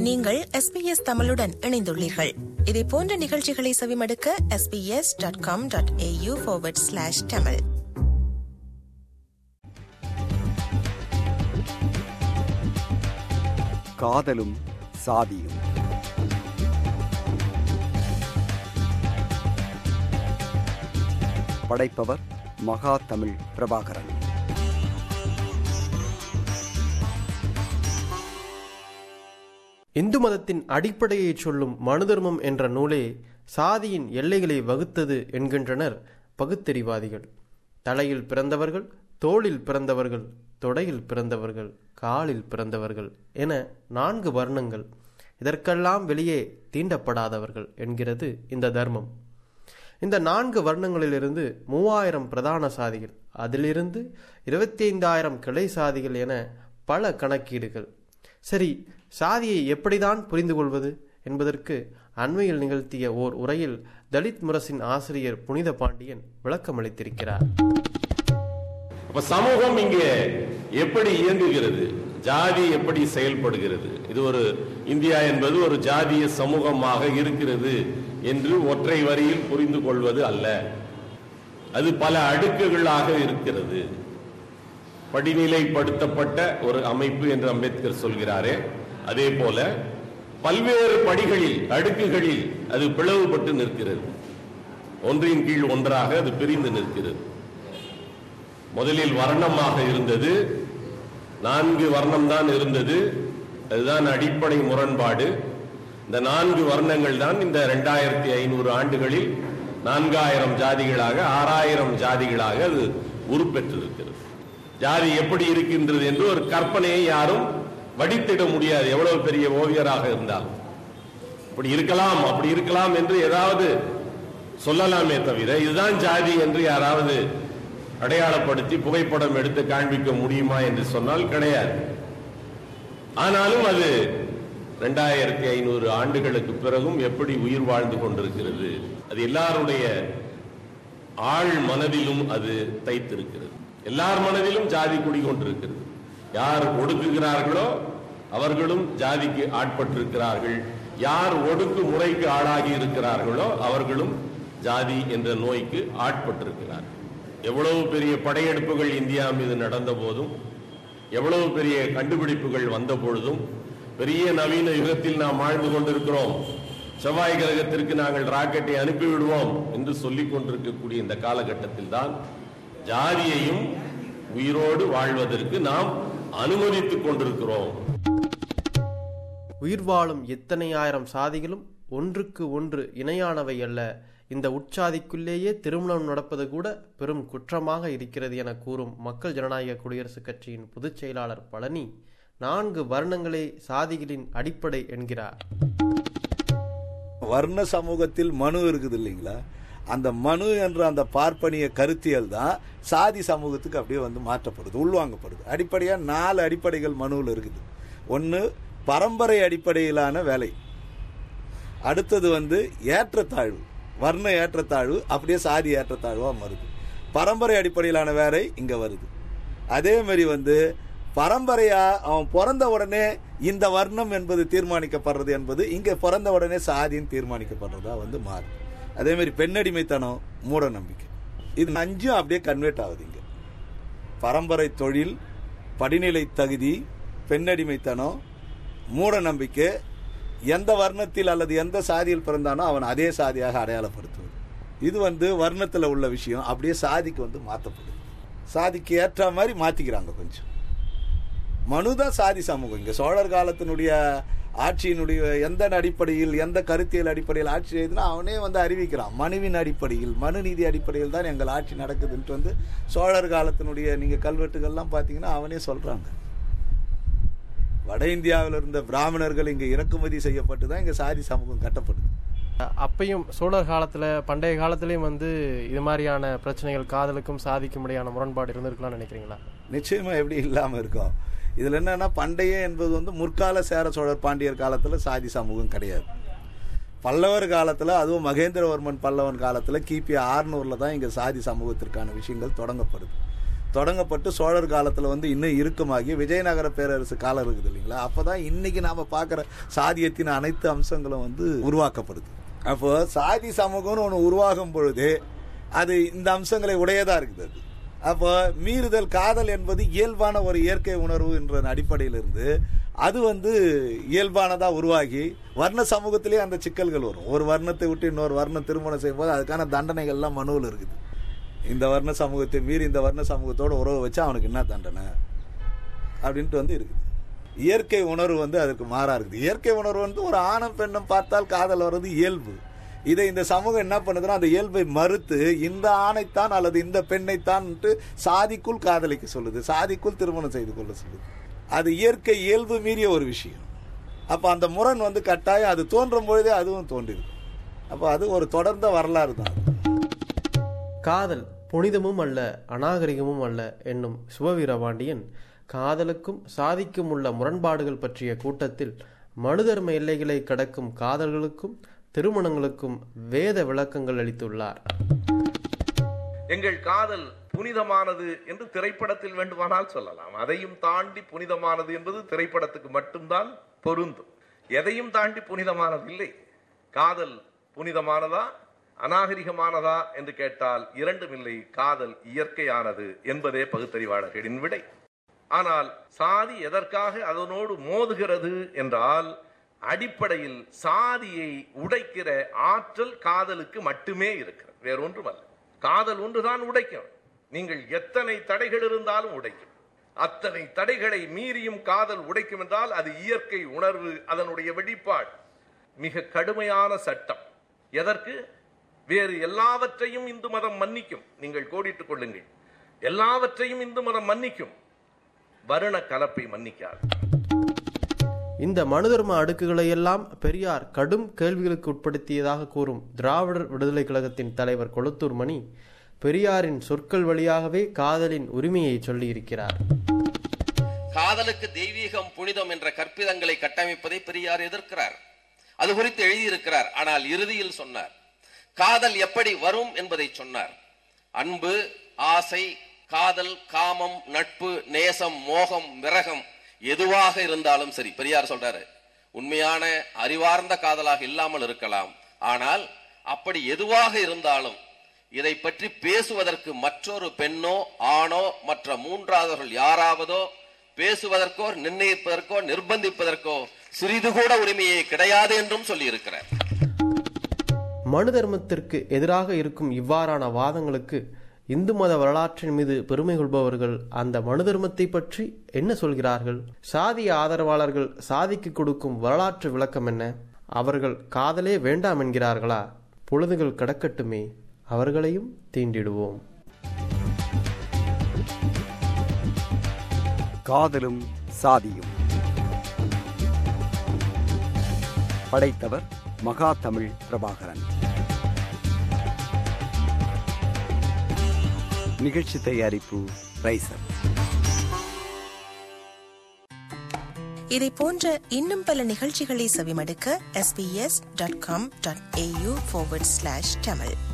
நீங்கள் எஸ்பிஎஸ் தமிழுடன் இணைந்துள்ளீர்கள் இதே போன்ற நிகழ்ச்சிகளை செவிமடுக்க SBS dot com dot AU slash Tamil காதலும் சாதியும் படைப்பவர் மகா தமிழ் பிரபாகரன் இந்து மதத்தின் அடிப்படையை சொல்லும் மனுதர்மம் என்ற நூலே சாதியின் எல்லைகளை வகுத்தது என்கின்றனர் பகுத்தறிவாதிகள் தலையில் பிறந்தவர்கள் தோளில் பிறந்தவர்கள் தொடையில் பிறந்தவர்கள் காலில் பிறந்தவர்கள் என நான்கு வர்ணங்கள் இதற்கெல்லாம் வெளியே தீண்டப்படாதவர்கள் என்கிறது இந்த தர்மம் இந்த நான்கு வர்ணங்களிலிருந்து மூவாயிரம் பிரதான சாதிகள் அதிலிருந்து இருபத்தி ஐந்தாயிரம் கிளை சாதிகள் என பல கணக்கீடுகள் சரி சாதியை எப்படிதான் புரிந்து கொள்வது என்பதற்கு அண்மையில் நிகழ்த்திய ஓர் உரையில் தலித் முரசின் ஆசிரியர் புனித பாண்டியன் விளக்கமளித்திருக்கிறார் அப்ப சமூகம் இங்கே எப்படி இயங்குகிறது ஜாதி எப்படி செயல்படுகிறது இது ஒரு இந்தியா என்பது ஒரு ஜாதிய சமூகமாக இருக்கிறது என்று ஒற்றை வரியில் புரிந்து கொள்வது அல்ல அது பல அடுக்குகளாக இருக்கிறது படிநிலைப்படுத்தப்பட்ட ஒரு அமைப்பு என்று அம்பேத்கர் சொல்கிறாரே அதே போல பல்வேறு படிகளில் அடுக்குகளில் அது பிளவுபட்டு நிற்கிறது ஒன்றின் கீழ் ஒன்றாக அது பிரிந்து நிற்கிறது முதலில் வர்ணமாக இருந்தது நான்கு வர்ணம் தான் இருந்தது அதுதான் அடிப்படை முரண்பாடு இந்த நான்கு வர்ணங்கள் தான் இந்த இரண்டாயிரத்தி ஐநூறு ஆண்டுகளில் நான்காயிரம் ஜாதிகளாக ஆறாயிரம் ஜாதிகளாக அது உருப்பெற்றிருக்கிறது ஜாதி எப்படி இருக்கின்றது என்று ஒரு கற்பனையை யாரும் வடித்திட முடியாது எவ்வளவு பெரிய ஓவியராக இருந்தாலும் இப்படி இருக்கலாம் அப்படி இருக்கலாம் என்று ஏதாவது சொல்லலாமே தவிர இதுதான் ஜாதி என்று யாராவது அடையாளப்படுத்தி புகைப்படம் எடுத்து காண்பிக்க முடியுமா என்று சொன்னால் கிடையாது ஆனாலும் அது ரெண்டாயிரத்தி ஐநூறு ஆண்டுகளுக்கு பிறகும் எப்படி உயிர் வாழ்ந்து கொண்டிருக்கிறது அது எல்லாருடைய ஆழ் மனதிலும் அது தைத்திருக்கிறது எல்லார் மனதிலும் ஜாதி குடிகொண்டிருக்கிறது யார் ஒடுக்குகிறார்களோ அவர்களும் ஜாதிக்கு ஆட்பட்டிருக்கிறார்கள் யார் ஒடுக்கு முறைக்கு ஆளாகி இருக்கிறார்களோ அவர்களும் ஜாதி என்ற நோய்க்கு ஆட்பட்டிருக்கிறார்கள் எவ்வளவு பெரிய படையெடுப்புகள் இந்தியா மீது நடந்த போதும் எவ்வளவு பெரிய கண்டுபிடிப்புகள் வந்த பொழுதும் பெரிய நவீன யுகத்தில் நாம் வாழ்ந்து கொண்டிருக்கிறோம் செவ்வாய் கிரகத்திற்கு நாங்கள் ராக்கெட்டை அனுப்பிவிடுவோம் என்று சொல்லிக் கொண்டிருக்கக்கூடிய இந்த காலகட்டத்தில் தான் ஜாதியையும் உயிரோடு வாழ்வதற்கு நாம் அனுமதித்துக் கொண்டிருக்கிறோம் உயிர் வாழும் எத்தனை ஆயிரம் சாதிகளும் ஒன்றுக்கு ஒன்று இணையானவை அல்ல இந்த உட்சாதிக்குள்ளேயே திருமணம் நடப்பது கூட பெரும் குற்றமாக இருக்கிறது என கூறும் மக்கள் ஜனநாயக குடியரசுக் கட்சியின் பொதுச் செயலாளர் பழனி நான்கு வர்ணங்களே சாதிகளின் அடிப்படை என்கிறார் வர்ண சமூகத்தில் மனு இருக்குது இல்லைங்களா அந்த மனு என்ற அந்த பார்ப்பனிய கருத்தியல் தான் சாதி சமூகத்துக்கு அப்படியே வந்து மாற்றப்படுது உள்வாங்கப்படுது அடிப்படையா நாலு அடிப்படைகள் மனுவில் இருக்குது ஒன்று பரம்பரை அடிப்படையிலான வேலை அடுத்தது வந்து ஏற்றத்தாழ்வு வர்ண ஏற்றத்தாழ்வு அப்படியே சாதி ஏற்றத்தாழ்வா வருது பரம்பரை அடிப்படையிலான வேலை இங்க வருது அதே மாதிரி வந்து பரம்பரையா அவன் பிறந்த உடனே இந்த வர்ணம் என்பது தீர்மானிக்கப்படுறது என்பது இங்க பிறந்த உடனே சாதின்னு தீர்மானிக்கப்படுறதா வந்து மாறுது அதே மாதிரி பெண்ணடிமைத்தனம் மூட நம்பிக்கை இது அஞ்சும் அப்படியே கன்வெர்ட் ஆகுது இங்க பரம்பரை தொழில் படிநிலை தகுதி பெண்ணடிமைத்தனம் மூட நம்பிக்கை எந்த வர்ணத்தில் அல்லது எந்த சாதியில் பிறந்தானோ அவன் அதே சாதியாக அடையாளப்படுத்துவது இது வந்து வர்ணத்தில் உள்ள விஷயம் அப்படியே சாதிக்கு வந்து மாற்றப்படுது சாதிக்கு ஏற்ற மாதிரி மாத்திக்கிறாங்க கொஞ்சம் மனுதான் சாதி சமூகம் இங்க சோழர் காலத்தினுடைய ஆட்சியினுடைய எந்த அடிப்படையில் எந்த கருத்தியல் அடிப்படையில் ஆட்சி செய்யுதுன்னா அவனே வந்து அறிவிக்கிறான் மனுவின் அடிப்படையில் மனு நீதி அடிப்படையில் தான் எங்கள் ஆட்சி நடக்குதுன்ட்டு வந்து சோழர் காலத்தினுடைய நீங்க கல்வெட்டுகள்லாம் பார்த்தீங்கன்னா அவனே சொல்றாங்க வட இந்தியாவில் இருந்த பிராமணர்கள் இங்க இறக்குமதி செய்யப்பட்டு தான் இங்க சாதி சமூகம் கட்டப்படுது அப்பையும் சோழர் காலத்துல பண்டைய காலத்திலயும் வந்து இது மாதிரியான பிரச்சனைகள் காதலுக்கும் சாதிக்கும் இடையான முரண்பாடு இருந்திருக்கலாம்னு நினைக்கிறீங்களா நிச்சயமா எப்படி இல்லாம இருக்கும் இதுல என்னன்னா பண்டைய என்பது வந்து முற்கால சேர சோழர் பாண்டியர் காலத்துல சாதி சமூகம் கிடையாது பல்லவர் காலத்துல அதுவும் மகேந்திரவர்மன் பல்லவன் காலத்துல கிபி ஆறுநூறுல தான் இங்க சாதி சமூகத்திற்கான விஷயங்கள் தொடங்கப்படுது தொடங்கப்பட்டு சோழர் காலத்துல வந்து இன்னும் இறுக்கமாகி விஜயநகர பேரரசு காலம் இருக்குது இல்லைங்களா அப்பதான் இன்னைக்கு நாம பார்க்குற சாதியத்தின் அனைத்து அம்சங்களும் வந்து உருவாக்கப்படுது அப்போ சாதி சமூகம்னு ஒன்று உருவாகும் பொழுது அது இந்த அம்சங்களை உடையதா இருக்குது அது அப்போ மீறுதல் காதல் என்பது இயல்பான ஒரு இயற்கை உணர்வு என்ற அடிப்படையில் இருந்து அது வந்து இயல்பானதா உருவாகி வர்ண சமூகத்திலேயே அந்த சிக்கல்கள் வரும் ஒரு வர்ணத்தை விட்டு இன்னொரு வர்ணம் திருமணம் செய்யும்போது அதுக்கான தண்டனைகள்லாம் மனுவில் இருக்குது இந்த வர்ண சமூகத்தை மீறி இந்த வர்ண சமூகத்தோட உறவு வச்சு அவனுக்கு என்ன தண்டனை அப்படின்ட்டு வந்து இருக்குது இயற்கை உணர்வு வந்து அதுக்கு மாறா இருக்குது இயற்கை உணர்வு வந்து ஒரு ஆணும் பெண்ணும் பார்த்தால் காதல் வர்றது இயல்பு இதை இந்த சமூகம் என்ன பண்ணுதுன்னா அந்த இயல்பை மறுத்து இந்த ஆணைத்தான் அல்லது இந்த பெண்ணைத்தான் சாதிக்குள் காதலிக்க சொல்லுது சாதிக்குள் திருமணம் செய்து கொள்ள சொல்லுது அது இயற்கை இயல்பு மீறிய ஒரு விஷயம் அப்ப அந்த முரண் வந்து கட்டாயம் அது தோன்றும் பொழுதே அதுவும் தோன்றிருக்கு அப்போ அது ஒரு தொடர்ந்த வரலாறு தான் அது. காதல் புனிதமும் அல்ல அநாகரிகமும் அல்ல என்னும் சிவவீரபாண்டியன் காதலுக்கும் சாதிக்கும் உள்ள முரண்பாடுகள் பற்றிய கூட்டத்தில் மனுதர்ம எல்லைகளை கடக்கும் காதல்களுக்கும் திருமணங்களுக்கும் வேத விளக்கங்கள் அளித்துள்ளார் எங்கள் காதல் புனிதமானது என்று திரைப்படத்தில் வேண்டுமானால் சொல்லலாம் அதையும் தாண்டி புனிதமானது என்பது திரைப்படத்துக்கு மட்டும்தான் பொருந்தும் எதையும் தாண்டி புனிதமானது இல்லை காதல் புனிதமானதா அநாகரிகமானதா என்று கேட்டால் இரண்டும் இல்லை காதல் இயற்கையானது என்பதே பகுத்தறிவாளர்களின் விடை ஆனால் சாதி எதற்காக அதனோடு மோதுகிறது என்றால் அடிப்படையில் சாதியை உடைக்கிற ஆற்றல் காதலுக்கு மட்டுமே இருக்கிறது வேறொன்றுமல்ல காதல் ஒன்றுதான் உடைக்கும் நீங்கள் எத்தனை தடைகள் இருந்தாலும் உடைக்கும் அத்தனை தடைகளை மீறியும் காதல் உடைக்கும் என்றால் அது இயற்கை உணர்வு அதனுடைய வெளிப்பாடு மிக கடுமையான சட்டம் எதற்கு வேறு எல்லாவற்றையும் இந்து மதம் மன்னிக்கும் நீங்கள் கோடிட்டுக் கொள்ளுங்கள் எல்லாவற்றையும் இந்து மதம் மன்னிக்கும் வருண கலப்பை மன்னிக்காது இந்த மனுதர்ம அடுக்குகளை எல்லாம் பெரியார் கடும் கேள்விகளுக்கு உட்படுத்தியதாக கூறும் திராவிடர் விடுதலை கழகத்தின் தலைவர் கொளத்தூர் மணி பெரியாரின் சொற்கள் வழியாகவே காதலின் உரிமையை சொல்லியிருக்கிறார் காதலுக்கு தெய்வீகம் புனிதம் என்ற கற்பிதங்களை கட்டமைப்பதை பெரியார் எதிர்க்கிறார் அது குறித்து எழுதியிருக்கிறார் ஆனால் இறுதியில் சொன்னார் காதல் எப்படி வரும் என்பதை சொன்னார் அன்பு ஆசை காதல் காமம் நட்பு நேசம் மோகம் விரகம் எதுவாக இருந்தாலும் சரி பெரியார் சொல்றாரு உண்மையான அறிவார்ந்த காதலாக இல்லாமல் இருக்கலாம் ஆனால் அப்படி எதுவாக இருந்தாலும் இதை பற்றி பேசுவதற்கு மற்றொரு பெண்ணோ ஆணோ மற்ற மூன்றாவதர்கள் யாராவதோ பேசுவதற்கோ நிர்ணயிப்பதற்கோ நிர்பந்திப்பதற்கோ சிறிது கூட உரிமையே கிடையாது என்றும் சொல்லியிருக்கிறார் மனு தர்மத்திற்கு எதிராக இருக்கும் இவ்வாறான வாதங்களுக்கு இந்து மத வரலாற்றின் மீது பெருமை கொள்பவர்கள் அந்த மனு தர்மத்தை பற்றி என்ன சொல்கிறார்கள் சாதிய ஆதரவாளர்கள் சாதிக்கு கொடுக்கும் வரலாற்று விளக்கம் என்ன அவர்கள் காதலே வேண்டாம் என்கிறார்களா பொழுதுகள் கடக்கட்டுமே அவர்களையும் தீண்டிடுவோம் காதலும் சாதியும் படைத்தவர் மகா தமிழ் பிரபாகரன் நிகழ்ச்சி தயாரிப்பு ரைசர் இதை போன்ற இன்னும் பல நிகழ்ச்சிகளை செவிமடுக்க sbs.com.au forward slash tamil